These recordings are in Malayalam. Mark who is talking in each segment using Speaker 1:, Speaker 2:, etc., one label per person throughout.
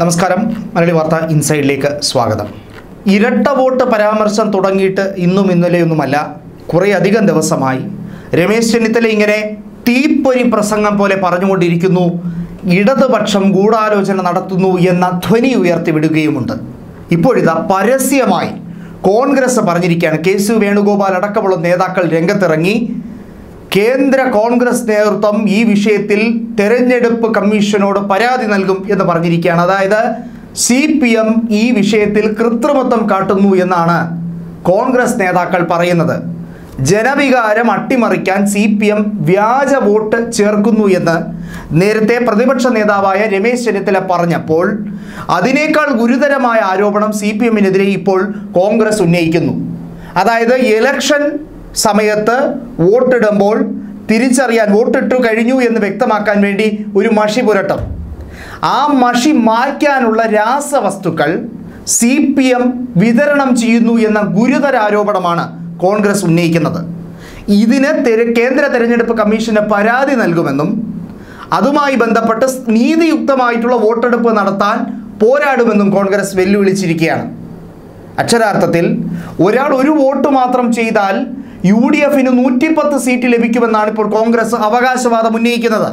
Speaker 1: നമസ്കാരം മലയാളി വാർത്ത ഇൻസൈഡിലേക്ക് സ്വാഗതം ഇരട്ട വോട്ട് പരാമർശം തുടങ്ങിയിട്ട് ഇന്നും ഇന്നലെയൊന്നുമല്ല കുറേ അധികം ദിവസമായി രമേശ് ചെന്നിത്തല ഇങ്ങനെ തീപ്പൊരി പ്രസംഗം പോലെ പറഞ്ഞുകൊണ്ടിരിക്കുന്നു ഇടതുപക്ഷം ഗൂഢാലോചന നടത്തുന്നു എന്ന ധ്വനി ഉയർത്തിവിടുകയുമുണ്ട് ഇപ്പോഴിതാ പരസ്യമായി കോൺഗ്രസ് പറഞ്ഞിരിക്കുകയാണ് കെ സു വേണുഗോപാൽ അടക്കമുള്ള നേതാക്കൾ രംഗത്തിറങ്ങി കേന്ദ്ര കോൺഗ്രസ് നേതൃത്വം ഈ വിഷയത്തിൽ തെരഞ്ഞെടുപ്പ് കമ്മീഷനോട് പരാതി നൽകും എന്ന് പറഞ്ഞിരിക്കുകയാണ് അതായത് സി പി എം ഈ വിഷയത്തിൽ കൃത്രിമത്വം കാട്ടുന്നു എന്നാണ് കോൺഗ്രസ് നേതാക്കൾ പറയുന്നത് ജനവികാരം അട്ടിമറിക്കാൻ സി പി എം വ്യാജ വോട്ട് ചേർക്കുന്നു എന്ന് നേരത്തെ പ്രതിപക്ഷ നേതാവായ രമേശ് ചെന്നിത്തല പറഞ്ഞപ്പോൾ അതിനേക്കാൾ ഗുരുതരമായ ആരോപണം സി പി എമ്മിനെതിരെ ഇപ്പോൾ കോൺഗ്രസ് ഉന്നയിക്കുന്നു അതായത് ഇലക്ഷൻ സമയത്ത് വോട്ടിടുമ്പോൾ തിരിച്ചറിയാൻ വോട്ടിട്ടു കഴിഞ്ഞു എന്ന് വ്യക്തമാക്കാൻ വേണ്ടി ഒരു മഷി പുരട്ടും ആ മഷി മായ്ക്കാനുള്ള രാസവസ്തുക്കൾ സി പി എം വിതരണം ചെയ്യുന്നു എന്ന ഗുരുതര ആരോപണമാണ് കോൺഗ്രസ് ഉന്നയിക്കുന്നത് ഇതിന് തെര- കേന്ദ്ര തെരഞ്ഞെടുപ്പ് കമ്മീഷന് പരാതി നൽകുമെന്നും അതുമായി ബന്ധപ്പെട്ട് നീതിയുക്തമായിട്ടുള്ള വോട്ടെടുപ്പ് നടത്താൻ പോരാടുമെന്നും കോൺഗ്രസ് വെല്ലുവിളിച്ചിരിക്കുകയാണ് അക്ഷരാർത്ഥത്തിൽ ഒരാൾ ഒരു വോട്ട് മാത്രം ചെയ്താൽ യു ഡി എഫിന് നൂറ്റിപ്പത്ത് സീറ്റ് ലഭിക്കുമെന്നാണ് ഇപ്പോൾ കോൺഗ്രസ് അവകാശവാദം ഉന്നയിക്കുന്നത്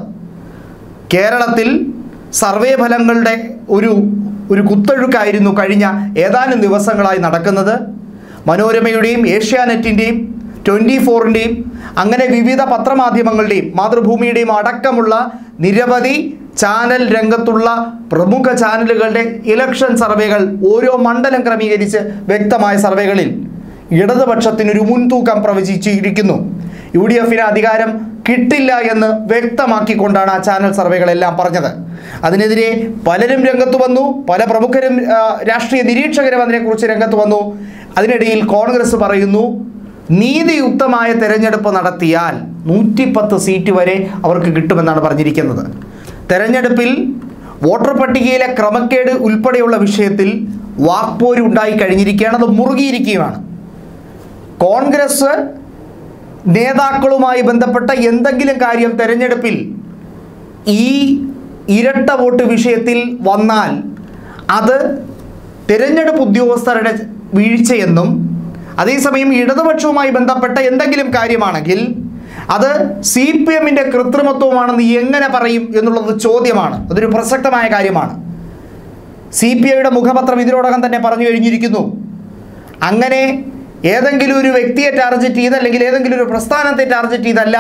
Speaker 1: കേരളത്തിൽ സർവേ ഫലങ്ങളുടെ ഒരു ഒരു കുത്തൊഴുക്കായിരുന്നു കഴിഞ്ഞ ഏതാനും ദിവസങ്ങളായി നടക്കുന്നത് മനോരമയുടെയും ഏഷ്യാനെറ്റിൻ്റെയും ട്വൻറ്റി ഫോറിൻ്റെയും അങ്ങനെ വിവിധ പത്രമാധ്യമങ്ങളുടെയും മാതൃഭൂമിയുടെയും അടക്കമുള്ള നിരവധി ചാനൽ രംഗത്തുള്ള പ്രമുഖ ചാനലുകളുടെ ഇലക്ഷൻ സർവേകൾ ഓരോ മണ്ഡലം ക്രമീകരിച്ച് വ്യക്തമായ സർവേകളിൽ ഇടതുപക്ഷത്തിനൊരു മുൻതൂക്കം പ്രവചിച്ചിരിക്കുന്നു യു ഡി എഫിന് അധികാരം കിട്ടില്ല എന്ന് വ്യക്തമാക്കിക്കൊണ്ടാണ് ആ ചാനൽ സർവേകളെല്ലാം പറഞ്ഞത് അതിനെതിരെ പലരും രംഗത്ത് വന്നു പല പ്രമുഖരും ആ, രാഷ്ട്രീയ നിരീക്ഷകരും അതിനെക്കുറിച്ച് രംഗത്ത് വന്നു അതിനിടയിൽ കോൺഗ്രസ് പറയുന്നു നീതിയുക്തമായ തെരഞ്ഞെടുപ്പ് നടത്തിയാൽ നൂറ്റിപ്പത്ത് സീറ്റ് വരെ അവർക്ക് കിട്ടുമെന്നാണ് പറഞ്ഞിരിക്കുന്നത് തെരഞ്ഞെടുപ്പിൽ വോട്ടർ പട്ടികയിലെ ക്രമക്കേട് ഉൾപ്പെടെയുള്ള വിഷയത്തിൽ വാക്പോര് ഉണ്ടായി കഴിഞ്ഞിരിക്കുകയാണ് അത് മുറുകിയിരിക്കുകയാണ് കോൺഗ്രസ് നേതാക്കളുമായി ബന്ധപ്പെട്ട എന്തെങ്കിലും കാര്യം തെരഞ്ഞെടുപ്പിൽ ഈ ഇരട്ട വോട്ട് വിഷയത്തിൽ വന്നാൽ അത് തിരഞ്ഞെടുപ്പ് ഉദ്യോഗസ്ഥരുടെ വീഴ്ചയെന്നും അതേസമയം ഇടതുപക്ഷവുമായി ബന്ധപ്പെട്ട എന്തെങ്കിലും കാര്യമാണെങ്കിൽ അത് സി പി എമ്മിൻ്റെ കൃത്രിമത്വമാണെന്ന് എങ്ങനെ പറയും എന്നുള്ളത് ചോദ്യമാണ് അതൊരു പ്രസക്തമായ കാര്യമാണ് സി പി ഐയുടെ മുഖപത്രം ഇതിനോടകം തന്നെ പറഞ്ഞു കഴിഞ്ഞിരിക്കുന്നു അങ്ങനെ ഏതെങ്കിലും ഒരു വ്യക്തിയെ ടാർഗറ്റ് ചെയ്ത് അല്ലെങ്കിൽ ഏതെങ്കിലും ഒരു പ്രസ്ഥാനത്തെ ടാർഗറ്റ് ചെയ്തല്ല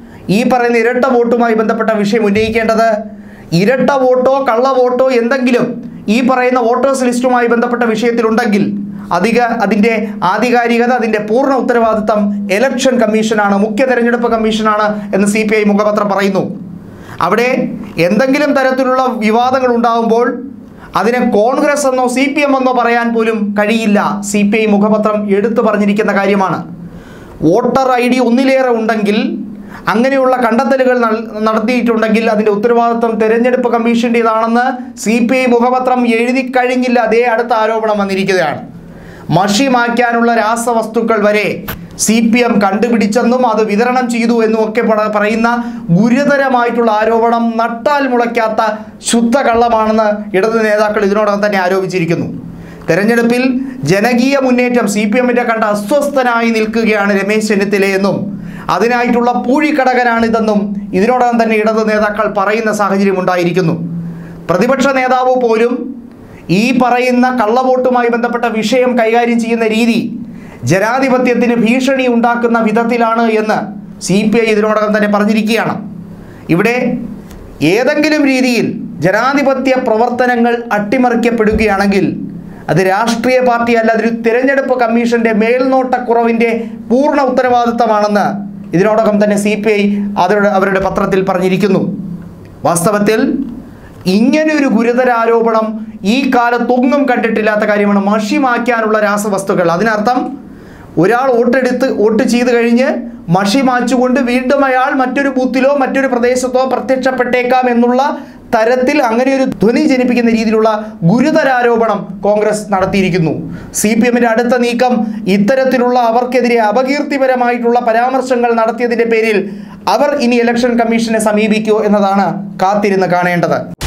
Speaker 1: ഈ പറയുന്ന ഇരട്ട വോട്ടുമായി ബന്ധപ്പെട്ട വിഷയം ഉന്നയിക്കേണ്ടത് ഇരട്ട വോട്ടോ കള്ള വോട്ടോ എന്തെങ്കിലും ഈ പറയുന്ന വോട്ടേഴ്സ് ലിസ്റ്റുമായി ബന്ധപ്പെട്ട വിഷയത്തിലുണ്ടെങ്കിൽ അധിക അതിൻ്റെ ആധികാരികത അതിൻ്റെ പൂർണ്ണ ഉത്തരവാദിത്തം ഇലക്ഷൻ കമ്മീഷനാണ് മുഖ്യ തെരഞ്ഞെടുപ്പ് കമ്മീഷനാണ് എന്ന് സി പി ഐ മുഖപത്രം പറയുന്നു അവിടെ എന്തെങ്കിലും തരത്തിലുള്ള വിവാദങ്ങൾ ഉണ്ടാകുമ്പോൾ അതിനെ കോൺഗ്രസ് എന്നോ സി പി എം എന്നോ പറയാൻ പോലും കഴിയില്ല സി പി ഐ മുഖപത്രം എടുത്തു പറഞ്ഞിരിക്കുന്ന കാര്യമാണ് വോട്ടർ ഐ ഡി ഒന്നിലേറെ ഉണ്ടെങ്കിൽ അങ്ങനെയുള്ള കണ്ടെത്തലുകൾ നൽ- നടത്തിയിട്ടുണ്ടെങ്കിൽ അതിൻ്റെ ഉത്തരവാദിത്വം തെരഞ്ഞെടുപ്പ് കമ്മീഷൻ്റേതാണെന്ന് സി പി ഐ മുഖപത്രം എഴുതി കഴിഞ്ഞില്ല അതേ അടുത്ത ആരോപണം വന്നിരിക്കുകയാണ് മഷി മായ്ക്കാനുള്ള രാസവസ്തുക്കൾ വരെ സി പി എം കണ്ടുപിടിച്ചെന്നും അത് വിതരണം ചെയ്തു എന്നും ഒക്കെ പട- പറയുന്ന ഗുരുതരമായിട്ടുള്ള ആരോപണം നട്ടാൽ മുളയ്ക്കാത്ത ശുദ്ധ കള്ളമാണെന്ന് ഇടത് നേതാക്കൾ ഇതിനോടകം തന്നെ ആരോപിച്ചിരിക്കുന്നു തെരഞ്ഞെടുപ്പിൽ ജനകീയ മുന്നേറ്റം സി പി എമ്മിൻ്റെ കണ്ട് അസ്വസ്ഥനായി നിൽക്കുകയാണ് രമേശ് ചെന്നിത്തലയെന്നും അതിനായിട്ടുള്ള പൂഴിക്കടകനാണിതെന്നും ഇതിനോടകം തന്നെ ഇടത് നേതാക്കൾ പറയുന്ന സാഹചര്യം ഉണ്ടായിരിക്കുന്നു പ്രതിപക്ഷ നേതാവ് പോലും ഈ പറയുന്ന കള്ളവോട്ടുമായി ബന്ധപ്പെട്ട വിഷയം കൈകാര്യം ചെയ്യുന്ന രീതി ജനാധിപത്യത്തിന് ഭീഷണി ഉണ്ടാക്കുന്ന വിധത്തിലാണ് എന്ന് സി പി ഐ ഇതിനോടകം തന്നെ പറഞ്ഞിരിക്കുകയാണ് ഇവിടെ ഏതെങ്കിലും രീതിയിൽ ജനാധിപത്യ പ്രവർത്തനങ്ങൾ അട്ടിമറിക്കപ്പെടുകയാണെങ്കിൽ അത് രാഷ്ട്രീയ പാർട്ടി അല്ല അതൊരു തിരഞ്ഞെടുപ്പ് കമ്മീഷന്റെ മേൽനോട്ടക്കുറവിൻ്റെ പൂർണ്ണ ഉത്തരവാദിത്തമാണെന്ന് ഇതിനോടകം തന്നെ സി പി ഐ അവരുടെ അവരുടെ പത്രത്തിൽ പറഞ്ഞിരിക്കുന്നു വാസ്തവത്തിൽ ഇങ്ങനെ ഒരു ഗുരുതര ആരോപണം ഈ കാലത്തൊന്നും കണ്ടിട്ടില്ലാത്ത കാര്യമാണ് മഷി മായ്ക്കാനുള്ള രാസവസ്തുക്കൾ അതിനർത്ഥം ഒരാൾ വോട്ടെടുത്ത് വോട്ട് ചെയ്ത് കഴിഞ്ഞ് മഷി മാച്ചുകൊണ്ട് വീണ്ടും അയാൾ മറ്റൊരു ബൂത്തിലോ മറ്റൊരു പ്രദേശത്തോ പ്രത്യക്ഷപ്പെട്ടേക്കാം എന്നുള്ള തരത്തിൽ അങ്ങനെ ഒരു ധ്വനി ജനിപ്പിക്കുന്ന രീതിയിലുള്ള ഗുരുതരാരോപണം കോൺഗ്രസ് നടത്തിയിരിക്കുന്നു സി പി എമ്മിൻ്റെ അടുത്ത നീക്കം ഇത്തരത്തിലുള്ള അവർക്കെതിരെ അപകീർത്തിപരമായിട്ടുള്ള പരാമർശങ്ങൾ നടത്തിയതിൻ്റെ പേരിൽ അവർ ഇനി ഇലക്ഷൻ കമ്മീഷനെ സമീപിക്കുമോ എന്നതാണ് കാത്തിരുന്ന് കാണേണ്ടത്